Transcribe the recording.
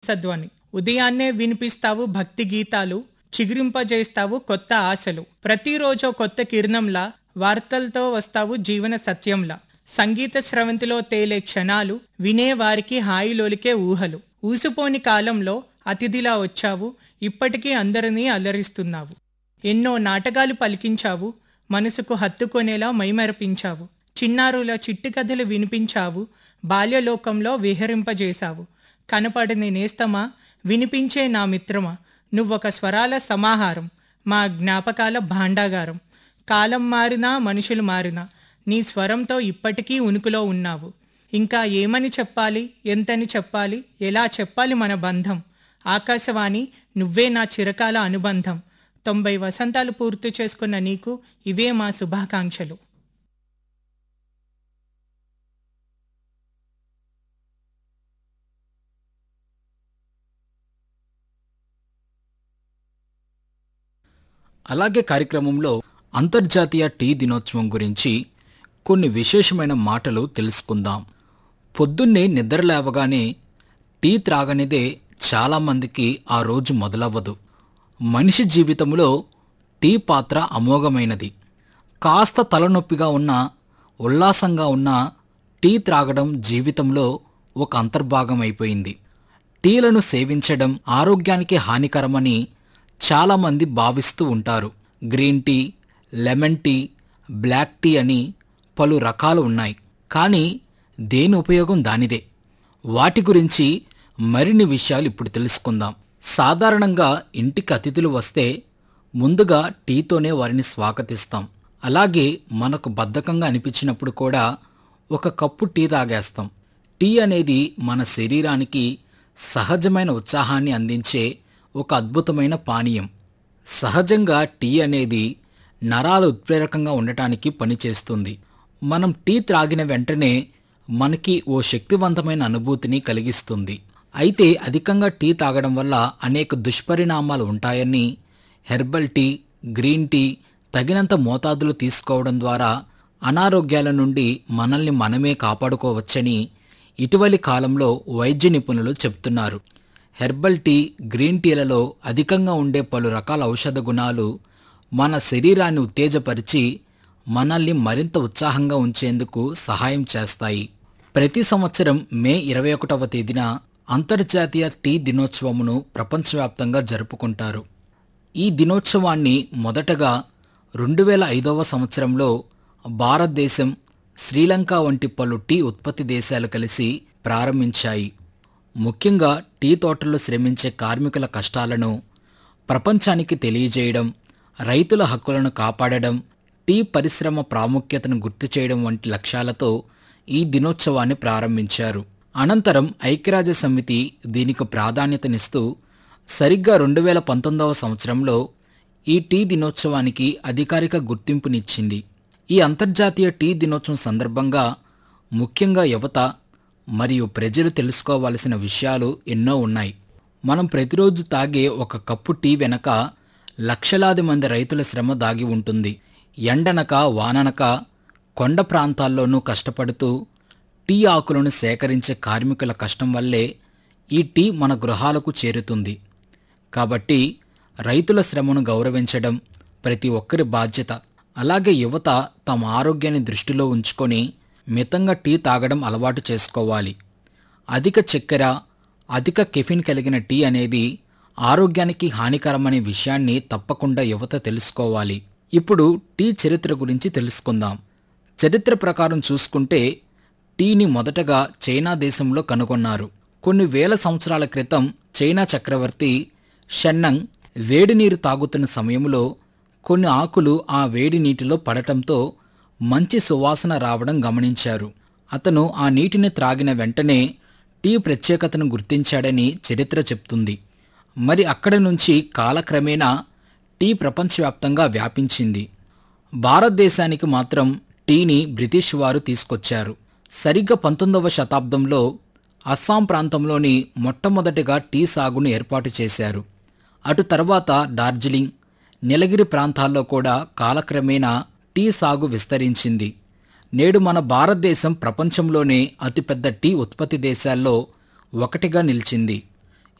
హంసధ్వని ఉదయాన్నే వినిపిస్తావు భక్తి గీతాలు చిగురింపజేస్తావు కొత్త ఆశలు ప్రతిరోజు కొత్త కిరణంలా వార్తలతో వస్తావు జీవన సత్యంలా సంగీత స్రవంతిలో తేలే క్షణాలు వినేవారికి హాయిలోలికే ఊహలు ఊసిపోని కాలంలో అతిథిలా వచ్చావు ఇప్పటికీ అందరినీ అలరిస్తున్నావు ఎన్నో నాటకాలు పలికించావు మనసుకు హత్తుకొనేలా మైమరపించావు చిన్నారుల చిట్టి కథలు వినిపించావు బాల్యలోకంలో విహరింపజేశావు కనపడని నేస్తమా వినిపించే నా మిత్రమా నువ్వొక స్వరాల సమాహారం మా జ్ఞాపకాల భాండాగారం కాలం మారినా మనుషులు మారినా నీ స్వరంతో ఇప్పటికీ ఉనికిలో ఉన్నావు ఇంకా ఏమని చెప్పాలి ఎంతని చెప్పాలి ఎలా చెప్పాలి మన బంధం ఆకాశవాణి నువ్వే నా చిరకాల అనుబంధం తొంభై వసంతాలు పూర్తి చేసుకున్న నీకు ఇవే మా శుభాకాంక్షలు అలాగే కార్యక్రమంలో అంతర్జాతీయ టీ దినోత్సవం గురించి కొన్ని విశేషమైన మాటలు తెలుసుకుందాం పొద్దున్నే నిద్ర లేవగానే టీ త్రాగనిదే చాలామందికి ఆ రోజు మొదలవ్వదు మనిషి జీవితంలో టీ పాత్ర అమోఘమైనది కాస్త తలనొప్పిగా ఉన్న ఉల్లాసంగా ఉన్న టీ త్రాగడం జీవితంలో ఒక అంతర్భాగం అయిపోయింది టీలను సేవించడం ఆరోగ్యానికి హానికరమని చాలామంది భావిస్తూ ఉంటారు green tea lemon tea black tea అని పలు రకాలు ఉన్నాయి కానీ దేని ఉపయోగం దానిదే వాటి గురించి మరిన్ని విషయాలు ఇప్పుడు తెలుసుకుందాం సాధారణంగా ఇంటికి అతిథులు వస్తే ముందుగా టీతోనే వారిని స్వాగతిస్తాం అలాగే మనకు బద్ధకంగా అనిపించినప్పుడు కూడా ఒక కప్పు టీ తాగేస్తాం టీ అనేది మన శరీరానికి సహజమైన ఉత్సాహాన్ని అందించే ఒక అద్భుతమైన పానీయం సహజంగా టీ అనేది నరాలు ఉత్ప్రేరకంగా ఉండటానికి పనిచేస్తుంది మనం టీ త్రాగిన వెంటనే మనకి ఓ శక్తివంతమైన అనుభూతిని కలిగిస్తుంది అయితే అధికంగా టీ తాగడం వల్ల అనేక దుష్పరిణామాలు ఉంటాయని హెర్బల్ టీ గ్రీన్ టీ తగినంత మోతాదులు తీసుకోవడం ద్వారా అనారోగ్యాల నుండి మనల్ని మనమే కాపాడుకోవచ్చని ఇటీవలి కాలంలో వైద్య నిపుణులు చెప్తున్నారు హెర్బల్ టీ గ్రీన్ టీలలో అధికంగా ఉండే పలు రకాల ఔషధ గుణాలు మన శరీరాన్ని ఉత్తేజపరిచి మనల్ని మరింత ఉత్సాహంగా ఉంచేందుకు సహాయం చేస్తాయి ప్రతి సంవత్సరం మే ఇరవై ఒకటవ తేదీన అంతర్జాతీయ టీ దినోత్సవమును ప్రపంచవ్యాప్తంగా జరుపుకుంటారు ఈ దినోత్సవాన్ని మొదటగా రెండు వేల ఐదవ సంవత్సరంలో భారతదేశం శ్రీలంక వంటి పలు టీ ఉత్పత్తి దేశాలు కలిసి ప్రారంభించాయి ముఖ్యంగా టీ తోటల్లో శ్రమించే కార్మికుల కష్టాలను ప్రపంచానికి తెలియజేయడం రైతుల హక్కులను కాపాడడం టీ పరిశ్రమ ప్రాముఖ్యతను గుర్తు చేయడం వంటి లక్ష్యాలతో ఈ దినోత్సవాన్ని ప్రారంభించారు అనంతరం ఐక్యరాజ్య సమితి దీనికి ప్రాధాన్యతనిస్తూ సరిగ్గా రెండు వేల పంతొమ్మిదవ సంవత్సరంలో ఈ టీ దినోత్సవానికి అధికారిక గుర్తింపునిచ్చింది ఈ అంతర్జాతీయ టీ దినోత్సవం సందర్భంగా ముఖ్యంగా యువత మరియు ప్రజలు తెలుసుకోవాల్సిన విషయాలు ఎన్నో ఉన్నాయి మనం ప్రతిరోజు తాగే ఒక కప్పు టీ వెనక లక్షలాది మంది రైతుల శ్రమ దాగి ఉంటుంది ఎండనక వాననక కొండ ప్రాంతాల్లోనూ కష్టపడుతూ టీ ఆకులను సేకరించే కార్మికుల కష్టం వల్లే ఈ టీ మన గృహాలకు చేరుతుంది కాబట్టి రైతుల శ్రమను గౌరవించడం ప్రతి ఒక్కరి బాధ్యత అలాగే యువత తమ ఆరోగ్యాన్ని దృష్టిలో ఉంచుకొని మితంగా టీ తాగడం అలవాటు చేసుకోవాలి అధిక చక్కెర అధిక కెఫిన్ కలిగిన టీ అనేది ఆరోగ్యానికి హానికరమనే విషయాన్ని తప్పకుండా యువత తెలుసుకోవాలి ఇప్పుడు టీ చరిత్ర గురించి తెలుసుకుందాం చరిత్ర ప్రకారం చూసుకుంటే టీని మొదటగా చైనా దేశంలో కనుగొన్నారు కొన్ని వేల సంవత్సరాల క్రితం చైనా చక్రవర్తి షన్నంగ్ వేడి నీరు తాగుతున్న సమయంలో కొన్ని ఆకులు ఆ వేడి నీటిలో పడటంతో మంచి సువాసన రావడం గమనించారు అతను ఆ నీటిని త్రాగిన వెంటనే టీ ప్రత్యేకతను గుర్తించాడని చరిత్ర చెప్తుంది మరి అక్కడి నుంచి కాలక్రమేణా టీ ప్రపంచవ్యాప్తంగా వ్యాపించింది భారతదేశానికి మాత్రం టీని బ్రిటిష్ వారు తీసుకొచ్చారు సరిగ్గా పంతొమ్మిదవ శతాబ్దంలో అస్సాం ప్రాంతంలోని మొట్టమొదటిగా టీ సాగును ఏర్పాటు చేశారు అటు తర్వాత డార్జిలింగ్ నీలగిరి ప్రాంతాల్లో కూడా కాలక్రమేణా టీ సాగు విస్తరించింది నేడు మన భారతదేశం ప్రపంచంలోనే అతిపెద్ద టీ ఉత్పత్తి దేశాల్లో ఒకటిగా నిలిచింది